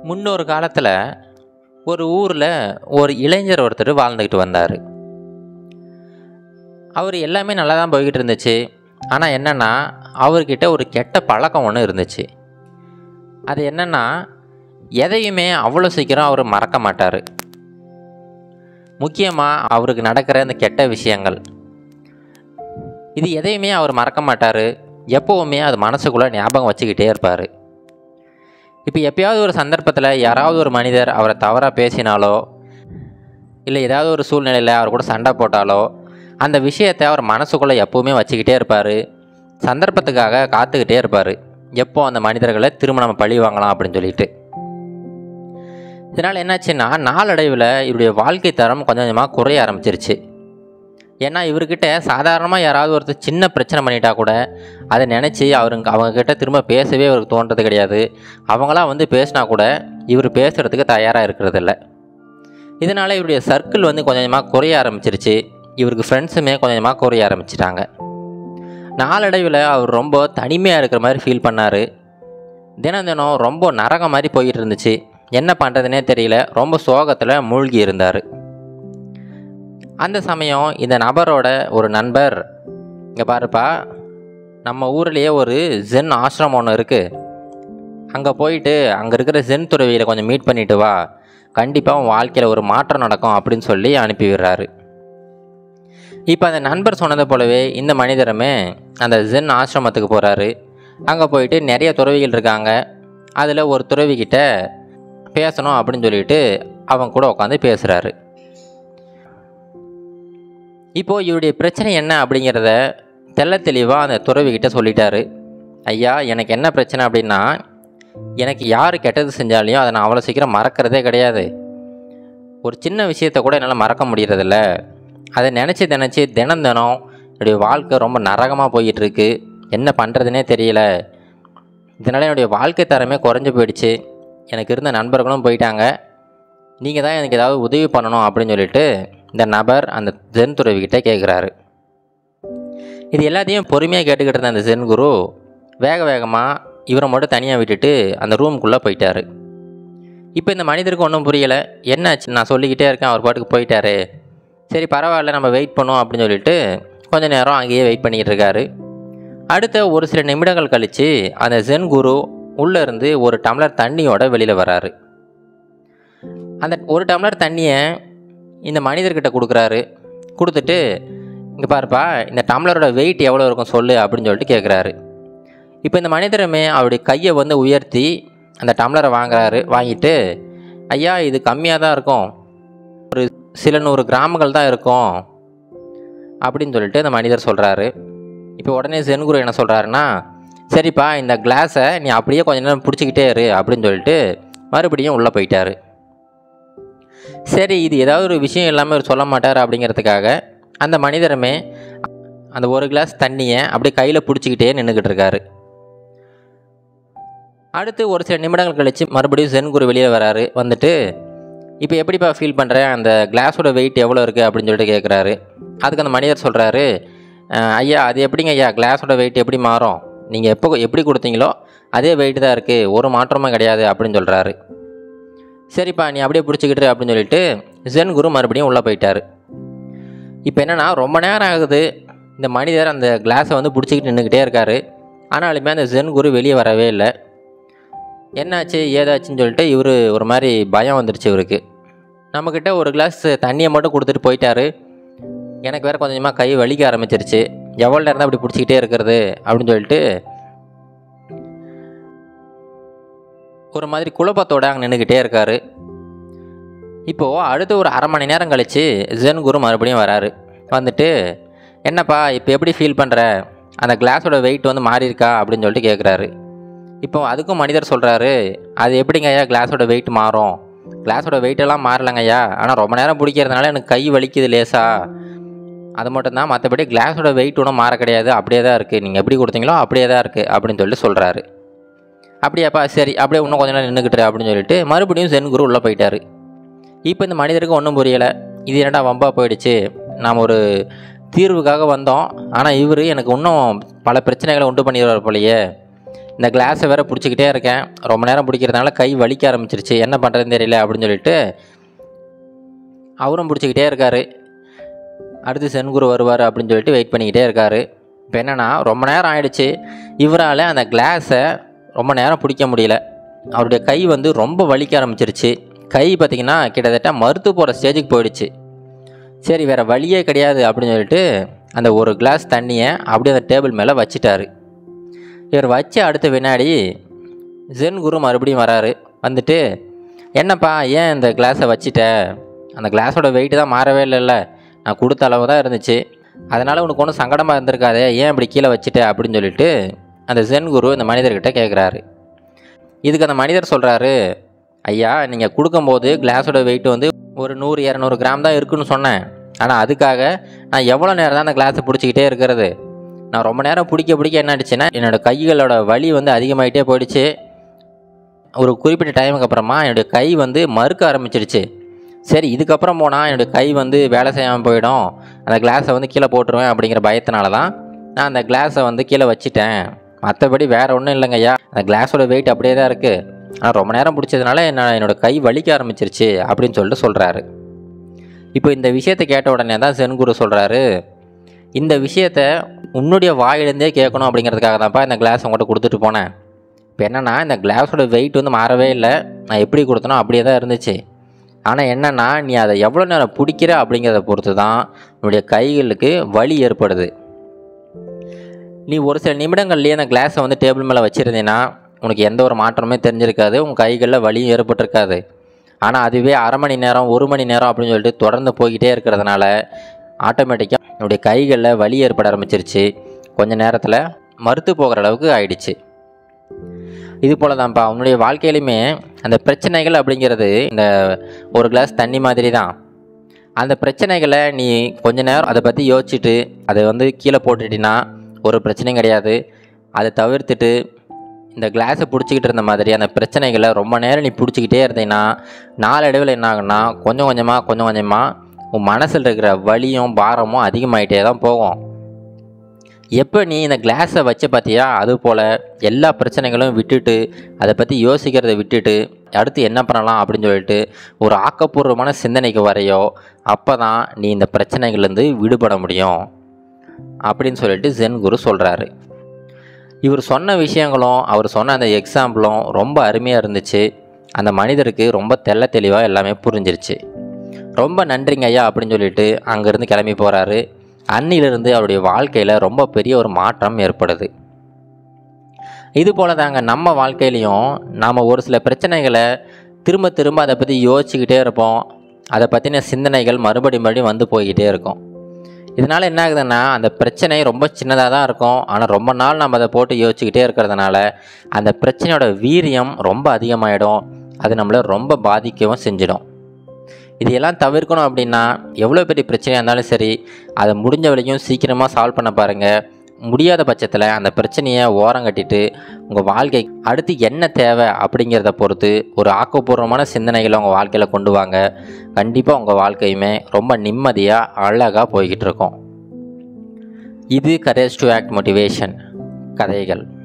முன்னொரு காலத்தில் ஒரு ஊரில் ஒரு இளைஞர் ஒருத்தர் வாழ்ந்துக்கிட்டு வந்தார் அவர் எல்லாமே நல்லா தான் போய்கிட்டு இருந்துச்சு ஆனால் என்னென்னா அவர்கிட்ட ஒரு கெட்ட பழக்கம் ஒன்று இருந்துச்சு அது என்னென்னா எதையுமே அவ்வளோ சீக்கிரம் அவர் மறக்க மாட்டார் முக்கியமாக அவருக்கு நடக்கிற இந்த கெட்ட விஷயங்கள் இது எதையுமே அவர் மறக்க மாட்டார் எப்போவுமே அது மனசுக்குள்ளே ஞாபகம் வச்சுக்கிட்டே இருப்பார் இப்போ எப்பயாவது ஒரு சந்தர்ப்பத்தில் யாராவது ஒரு மனிதர் அவரை தவறாக பேசினாலோ இல்லை ஏதாவது ஒரு சூழ்நிலையில் அவர் கூட சண்டை போட்டாலோ அந்த விஷயத்தை அவர் மனசுக்குள்ளே எப்போவுமே வச்சுக்கிட்டே இருப்பார் சந்தர்ப்பத்துக்காக காத்துக்கிட்டே இருப்பார் எப்போ அந்த மனிதர்களை திரும்ப நம்ம பழி வாங்கலாம் அப்படின்னு சொல்லிட்டு இதனால் என்னாச்சுன்னா நாளடைவில் இவருடைய வாழ்க்கை தரம் கொஞ்சம் கொஞ்சமாக குறைய ஆரம்பிச்சிருச்சு ஏன்னா இவர்கிட்ட சாதாரணமாக யாராவது ஒருத்தர் சின்ன பிரச்சனை பண்ணிட்டா கூட அதை நினச்சி அவருங்க அவங்கக்கிட்ட திரும்ப பேசவே அவருக்கு தோன்றது கிடையாது அவங்களாம் வந்து பேசினா கூட இவர் பேசுகிறதுக்கு தயாராக இருக்கிறதில்ல இதனால் இவருடைய சர்க்கிள் வந்து கொஞ்சம் கொஞ்சமாக குறைய ஆரம்பிச்சிருச்சு இவருக்கு ஃப்ரெண்ட்ஸுமே கொஞ்சம் கொஞ்சமாக குறைய ஆரம்பிச்சிட்டாங்க நாளடைவில் அவர் ரொம்ப தனிமையாக இருக்கிற மாதிரி ஃபீல் பண்ணார் தினம் தினம் ரொம்ப நரகம் மாதிரி போயிட்டு இருந்துச்சு என்ன பண்ணுறதுனே தெரியல ரொம்ப சோகத்தில் மூழ்கி இருந்தார் அந்த சமயம் இந்த நபரோட ஒரு நண்பர் இங்கே பாருப்பா நம்ம ஊர்லேயே ஒரு ஜென் ஆசிரமம் ஒன்று இருக்குது அங்கே போயிட்டு அங்கே இருக்கிற ஜென் துறவியில் கொஞ்சம் மீட் பண்ணிட்டு வா கண்டிப்பாக உன் வாழ்க்கையில் ஒரு மாற்றம் நடக்கும் அப்படின்னு சொல்லி அனுப்பி விடுறாரு இப்போ அந்த நண்பர் சொன்னதை போலவே இந்த மனிதருமே அந்த ஜென் ஆசிரமத்துக்கு போகிறாரு அங்கே போயிட்டு நிறைய துறவிகள் இருக்காங்க அதில் ஒரு துறவிக்கிட்ட பேசணும் அப்படின்னு சொல்லிட்டு அவங்க கூட உட்காந்து பேசுகிறாரு இப்போது இவருடைய பிரச்சனை என்ன அப்படிங்கிறத தெள்ள தெளிவாக அந்த துறவிக்கிட்ட சொல்லிட்டாரு ஐயா எனக்கு என்ன பிரச்சனை அப்படின்னா எனக்கு யார் கெட்டது செஞ்சாலையும் அதை நான் அவ்வளோ சீக்கிரம் மறக்கிறதே கிடையாது ஒரு சின்ன விஷயத்த கூட என்னால் மறக்க முடியறதில்ல அதை நினச்சி நினச்சி தினம் தினம் என்னுடைய வாழ்க்கை ரொம்ப நரகமாக போயிட்டு இருக்கு என்ன பண்ணுறதுனே தெரியல இதனால் என்னுடைய வாழ்க்கை தரமே குறைஞ்சி போயிடுச்சு எனக்கு இருந்த நண்பர்களும் போயிட்டாங்க நீங்கள் தான் எனக்கு ஏதாவது உதவி பண்ணணும் அப்படின்னு சொல்லிட்டு இந்த நபர் அந்த ஜென் துறவிக்கிட்ட கேட்குறாரு இது எல்லாத்தையும் பொறுமையாக கேட்டுக்கிட்டு இருந்த அந்த ஜென் குரு வேக வேகமாக இவரை மட்டும் தனியாக விட்டுட்டு அந்த ரூமுக்குள்ளே போயிட்டாரு இப்போ இந்த மனிதருக்கு ஒன்றும் புரியலை என்னாச்சு நான் சொல்லிக்கிட்டே இருக்கேன் அவர் பாட்டுக்கு போயிட்டாரு சரி பரவாயில்ல நம்ம வெயிட் பண்ணுவோம் அப்படின்னு சொல்லிட்டு கொஞ்ச நேரம் அங்கேயே வெயிட் பண்ணிக்கிட்டு இருக்காரு அடுத்த ஒரு சில நிமிடங்கள் கழித்து அந்த ஜென் குரு உள்ளே இருந்து ஒரு டம்ளர் தண்ணியோட வெளியில் வராரு அந்த ஒரு டம்ளர் தண்ணியை இந்த மனிதர்கிட்ட கொடுக்குறாரு கொடுத்துட்டு இங்கே பாருப்பா இந்த டம்ளரோட வெயிட் எவ்வளோ இருக்கும் சொல்லு அப்படின்னு சொல்லிட்டு கேட்குறாரு இப்போ இந்த மனிதருமே அவருடைய கையை வந்து உயர்த்தி அந்த டம்ளரை வாங்குறாரு வாங்கிட்டு ஐயா இது கம்மியாக தான் இருக்கும் ஒரு சில நூறு கிராமங்கள் தான் இருக்கும் அப்படின்னு சொல்லிட்டு அந்த மனிதர் சொல்கிறாரு இப்போ உடனே சென்குரு என்ன சொல்கிறாருன்னா சரிப்பா இந்த கிளாஸை நீ அப்படியே கொஞ்ச நேரம் பிடிச்சிக்கிட்டே இரு அப்படின்னு சொல்லிட்டு மறுபடியும் உள்ளே போயிட்டாரு சரி இது ஏதாவது ஒரு விஷயம் இல்லாமல் அவர் சொல்ல மாட்டார் அப்படிங்கிறதுக்காக அந்த மனிதருமே அந்த ஒரு கிளாஸ் தண்ணியை அப்படியே கையில் பிடிச்சிக்கிட்டே நின்றுக்கிட்டு இருக்காரு அடுத்து ஒரு சில நிமிடங்கள் கழித்து மறுபடியும் சென்குரு வெளியே வராரு வந்துட்டு இப்போ எப்படிப்பா ஃபீல் பண்ணுறேன் அந்த கிளாஸோட வெயிட் எவ்வளோ இருக்குது அப்படின்னு சொல்லிட்டு கேட்குறாரு அதுக்கு அந்த மனிதர் சொல்கிறாரு ஐயா அது எப்படிங்க ஐயா கிளாஸோட வெயிட் எப்படி மாறும் நீங்கள் எப்போ எப்படி கொடுத்தீங்களோ அதே வெயிட் தான் இருக்குது ஒரு மாற்றமும் கிடையாது அப்படின்னு சொல்கிறாரு சரிப்பா நீ அப்படியே பிடிச்சிக்கிட்டு அப்படின்னு சொல்லிட்டு ஜென் குரு மறுபடியும் உள்ளே போயிட்டார் இப்போ என்னென்னா ரொம்ப நேரம் ஆகுது இந்த மனிதர் அந்த கிளாஸை வந்து பிடிச்சிக்கிட்டு நின்றுக்கிட்டே இருக்கார் ஆனாலுமே அந்த ஜென் குரு வெளியே வரவே இல்லை என்னாச்சு ஏதாச்சுன்னு சொல்லிட்டு இவர் ஒரு மாதிரி பயம் வந்துடுச்சு இவருக்கு நம்மக்கிட்ட ஒரு கிளாஸ் தண்ணியை மட்டும் கொடுத்துட்டு போயிட்டாரு எனக்கு வேறு கொஞ்சமாக கை வலிக்க ஆரம்பிச்சிருச்சு எவ்வளோ நேரம் தான் அப்படி பிடிச்சிக்கிட்டே இருக்கிறது அப்படின்னு சொல்லிட்டு ஒரு மாதிரி குழப்பத்தோடு அங்கே நின்றுக்கிட்டே இருக்கார் இப்போது அடுத்து ஒரு அரை மணி நேரம் கழித்து ஜென் குரு மறுபடியும் வராரு வந்துட்டு என்னப்பா இப்போ எப்படி ஃபீல் பண்ணுற அந்த கிளாஸோட வெயிட் வந்து மாறி இருக்கா அப்படின்னு சொல்லிட்டு கேட்குறாரு இப்போ அதுக்கும் மனிதர் சொல்கிறாரு அது எப்படிங்க ஐயா கிளாஸோட வெயிட் மாறும் கிளாஸோட வெயிட்டெல்லாம் மாறலங்க ஐயா ஆனால் ரொம்ப நேரம் பிடிக்கிறதுனால எனக்கு கை வலிக்குது லேசா அது மட்டும்தான் மற்றபடி கிளாஸோட வெயிட் ஒன்றும் மாற கிடையாது அப்படியே தான் இருக்குது நீங்கள் எப்படி கொடுத்தீங்களோ அப்படியே தான் இருக்குது அப்படின்னு சொல்லிட்டு சொல்கிறாரு அப்படியாப்பா சரி அப்படியே இன்னும் கொஞ்ச நேரம் நின்றுக்கிட்டு அப்படின்னு சொல்லிட்டு மறுபடியும் சென் குரு உள்ளே போயிட்டாரு இப்போ இந்த மனிதருக்கு ஒன்றும் புரியலை இது என்னடா வம்பா போயிடுச்சு நாம் ஒரு தீர்வுக்காக வந்தோம் ஆனால் இவர் எனக்கு இன்னும் பல பிரச்சனைகளை உண்டு பண்ணிடுவார் போலையே இந்த கிளாஸை வேற பிடிச்சிக்கிட்டே இருக்கேன் ரொம்ப நேரம் பிடிக்கிறதுனால கை வலிக்க ஆரம்பிச்சிருச்சு என்ன பண்ணுறதுன்னு தெரியல அப்படின்னு சொல்லிட்டு அவரும் பிடிச்சிக்கிட்டே இருக்காரு அடுத்து சென்குரு வருவார் அப்படின்னு சொல்லிட்டு வெயிட் பண்ணிக்கிட்டே இருக்காரு இப்போ என்னென்னா ரொம்ப நேரம் ஆயிடுச்சு இவரால் அந்த கிளாஸை ரொம்ப நேரம் பிடிக்க முடியல அவருடைய கை வந்து ரொம்ப வலிக்க ஆரம்பிச்சிருச்சு கை பார்த்திங்கன்னா கிட்டத்தட்ட மறுத்து போகிற ஸ்டேஜுக்கு போயிடுச்சு சரி வேறு வழியே கிடையாது அப்படின்னு சொல்லிட்டு அந்த ஒரு கிளாஸ் தண்ணியை அப்படியே அந்த டேபிள் மேலே வச்சிட்டாரு இவர் வச்ச அடுத்த வினாடி ஜென் குரு மறுபடியும் வராரு வந்துட்டு என்னப்பா ஏன் இந்த கிளாஸை வச்சிட்ட அந்த கிளாஸோட வெயிட்டு தான் மாறவே இல்லைல்ல நான் கொடுத்த அளவு தான் இருந்துச்சு அதனால் உனக்கு ஒன்றும் சங்கடமாக இருந்திருக்காதே ஏன் இப்படி கீழே வச்சிட்ட அப்படின்னு சொல்லிட்டு அந்த ஜென் குரு இந்த மனிதர்கிட்ட கேட்குறாரு இதுக்கு அந்த மனிதர் சொல்கிறாரு ஐயா நீங்கள் கொடுக்கும்போது கிளாஸோட வெயிட் வந்து ஒரு நூறு இரநூறு கிராம் தான் இருக்குன்னு சொன்னேன் ஆனால் அதுக்காக நான் எவ்வளோ நேரம் தான் அந்த கிளாஸை பிடிச்சிக்கிட்டே இருக்கிறது நான் ரொம்ப நேரம் பிடிக்க பிடிக்க என்ன ஆயிடுச்சுன்னா என்னோடய கைகளோட வலி வந்து அதிகமாகிட்டே போயிடுச்சு ஒரு குறிப்பிட்ட டைமுக்கு அப்புறமா என்னுடைய கை வந்து மறுக்க ஆரம்பிச்சிடுச்சு சரி இதுக்கப்புறம் போனால் என்னுடைய கை வந்து வேலை செய்யாமல் போயிடும் அந்த கிளாஸை வந்து கீழே போட்டுருவேன் அப்படிங்கிற பயத்தினால தான் நான் அந்த கிளாஸை வந்து கீழே வச்சிட்டேன் மற்றபடி வேறு ஒன்றும் இல்லைங்க ஐயா அந்த கிளாஸோட வெயிட் அப்படியே தான் இருக்குது ஆனால் ரொம்ப நேரம் பிடிச்சதுனால என்ன என்னோட கை வலிக்க ஆரம்பிச்சிருச்சு அப்படின்னு சொல்லிட்டு சொல்கிறாரு இப்போ இந்த விஷயத்தை கேட்ட உடனே தான் சென்குரு சொல்கிறாரு இந்த விஷயத்த உன்னுடைய வாயிலேருந்தே கேட்கணும் அப்படிங்கிறதுக்காக தான்ப்பா இந்த கிளாஸ் உங்கள்கிட்ட கொடுத்துட்டு போனேன் இப்போ என்னென்னா இந்த கிளாஸோட வெயிட் வந்து மாறவே இல்லை நான் எப்படி கொடுத்தனோ அப்படியே தான் இருந்துச்சு ஆனால் என்னென்னா நீ அதை எவ்வளோ நேரம் பிடிக்கிற அப்படிங்கிறத பொறுத்து தான் உன்னுடைய கைகளுக்கு வலி ஏற்படுது நீ ஒரு சில நிமிடங்கள்லேயே அந்த கிளாஸை வந்து டேபிள் மேலே வச்சுருந்தீங்கன்னா உனக்கு எந்த ஒரு மாற்றமே தெரிஞ்சிருக்காது உன் கைகளில் வலியும் ஏற்பட்டிருக்காது ஆனால் அதுவே அரை மணி நேரம் ஒரு மணி நேரம் அப்படின்னு சொல்லிட்டு தொடர்ந்து போய்கிட்டே இருக்கிறதுனால ஆட்டோமேட்டிக்காக என்னுடைய கைகளில் வலி ஏற்பட ஆரம்பிச்சிருச்சு கொஞ்ச நேரத்தில் மறுத்து போகிற அளவுக்கு ஆயிடுச்சு இது போல தான்ப்பா உன்னுடைய வாழ்க்கையிலுமே அந்த பிரச்சனைகள் அப்படிங்கிறது இந்த ஒரு கிளாஸ் தண்ணி மாதிரி தான் அந்த பிரச்சனைகளை நீ கொஞ்ச நேரம் அதை பற்றி யோசிச்சுட்டு அதை வந்து கீழே போட்டுட்டினா ஒரு பிரச்சனையும் கிடையாது அதை தவிர்த்துட்டு இந்த கிளாஸை பிடிச்சிக்கிட்டு இருந்த மாதிரி அந்த பிரச்சனைகளை ரொம்ப நேரம் நீ பிடிச்சிக்கிட்டே இருந்தீங்கன்னா நாளடைவில் என்ன ஆகும்னா கொஞ்சம் கொஞ்சமாக கொஞ்சம் கொஞ்சமாக உன் மனசில் இருக்கிற வலியும் பாரமும் அதிகமாயிட்டே தான் போகும் எப்போ நீ இந்த கிளாஸை வச்ச பார்த்தியா அது போல் எல்லா பிரச்சனைகளும் விட்டுட்டு அதை பற்றி யோசிக்கிறதை விட்டுட்டு அடுத்து என்ன பண்ணலாம் அப்படின்னு சொல்லிட்டு ஒரு ஆக்கப்பூர்வமான சிந்தனைக்கு வரையோ அப்போ தான் நீ இந்த பிரச்சனைகள்லேருந்து விடுபட முடியும் அப்படின்னு சொல்லிட்டு ஜென் குரு சொல்கிறாரு இவர் சொன்ன விஷயங்களும் அவர் சொன்ன அந்த எக்ஸாம்பிளும் ரொம்ப அருமையாக இருந்துச்சு அந்த மனிதருக்கு ரொம்ப தெள்ள தெளிவாக எல்லாமே புரிஞ்சிருச்சு ரொம்ப நன்றிங்க ஐயா அப்படின்னு சொல்லிட்டு அங்கேருந்து கிளம்பி போகிறாரு அன்னிலிருந்து அவருடைய வாழ்க்கையில் ரொம்ப பெரிய ஒரு மாற்றம் ஏற்படுது இது போல தாங்க நம்ம வாழ்க்கையிலையும் நாம் ஒரு சில பிரச்சனைகளை திரும்ப திரும்ப அதை பற்றி யோசிச்சுக்கிட்டே இருப்போம் அதை பற்றின சிந்தனைகள் மறுபடி மறுபடியும் வந்து போய்கிட்டே இருக்கும் இதனால் என்ன ஆகுதுன்னா அந்த பிரச்சனை ரொம்ப சின்னதாக தான் இருக்கும் ஆனால் ரொம்ப நாள் நம்ம அதை போட்டு யோசிச்சுக்கிட்டே இருக்கிறதுனால அந்த பிரச்சனையோட வீரியம் ரொம்ப அதிகமாகிடும் அது நம்மளை ரொம்ப பாதிக்கவும் செஞ்சிடும் இதையெல்லாம் தவிர்க்கணும் அப்படின்னா எவ்வளோ பெரிய பிரச்சனையாக இருந்தாலும் சரி அதை முடிஞ்ச வரைக்கும் சீக்கிரமாக சால்வ் பண்ண பாருங்கள் முடியாத பட்சத்தில் அந்த பிரச்சனையை ஓரம் கட்டிட்டு உங்கள் வாழ்க்கை அடுத்து என்ன தேவை அப்படிங்கிறத பொறுத்து ஒரு ஆக்கப்பூர்வமான சிந்தனைகளை உங்கள் வாழ்க்கையில் கொண்டு வாங்க கண்டிப்பாக உங்கள் வாழ்க்கையுமே ரொம்ப நிம்மதியாக அழகாக போய்கிட்டு இருக்கும் இது கரேஜ் டு ஆக்ட் மோட்டிவேஷன் கதைகள்